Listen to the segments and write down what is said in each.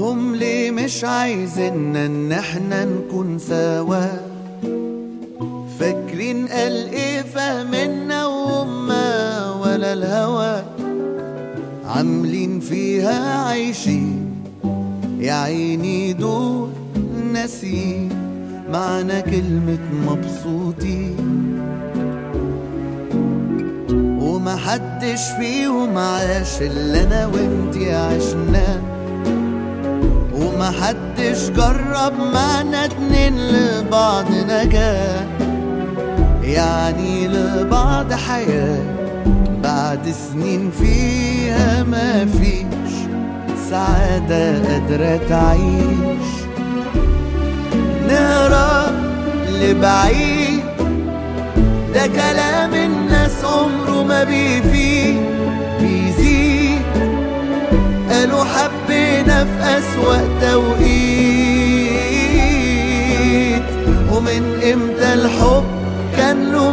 هم ليه مش عايزيننا ان احنا نكون سوا فاكرين قال ايه فاهمنا وهما ولا الهوى عاملين فيها عايشين يا عيني دول ناسين معنى كلمة مبسوطين ومحدش فيهم عاش اللي انا وانتي عشناه ومحدش جرب معنا اتنين لبعض نجاة يعني لبعض حياة بعد سنين فيها ما فيش سعادة قادرة تعيش نهرب لبعيد ده كلام الناس عمره ما بيفيد بيزيد قالوا حبينا في أسوأ توقيت ومن امتى الحب كان له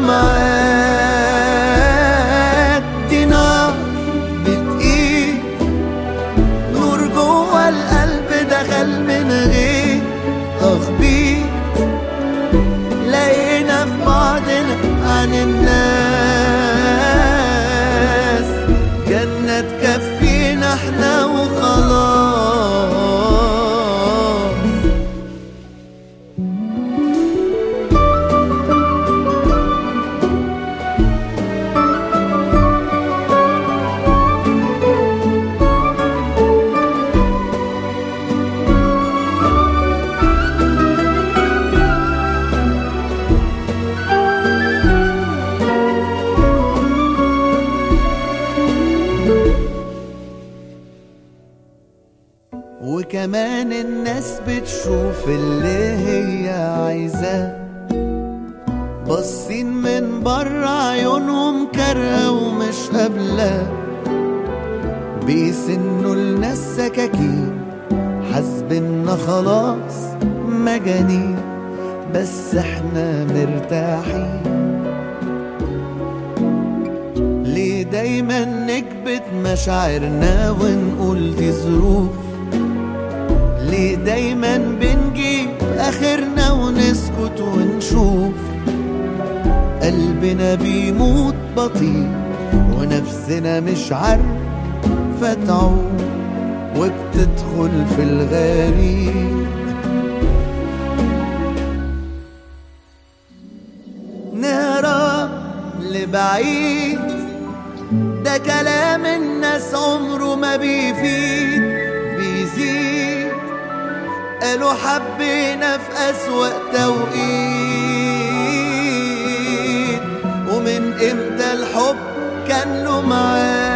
معاد دي نار بتقيد نور جوه القلب دخل من غير تخبيط لقينا في بعضنا عن الناس جنة تكفينا احنا وخلاص وكمان الناس بتشوف اللي هي عايزاه باصين من بره عيونهم كارهه ومش قابله بيسنوا لناس سكاكين حاسبنا خلاص مجانين بس احنا مرتاحين ليه دايما نكبت مشاعرنا ونقول دي ظروف ليه دايما بنجيب اخرنا ونسكت ونشوف قلبنا بيموت بطيء ونفسنا مش عارفة تعوم وبتدخل في الغريب نهرب لبعيد ده كلام الناس عمره ما بيفيد بيزيد قالوا حبينا في أسوأ توقيت ومن امتى الحب كان له معاد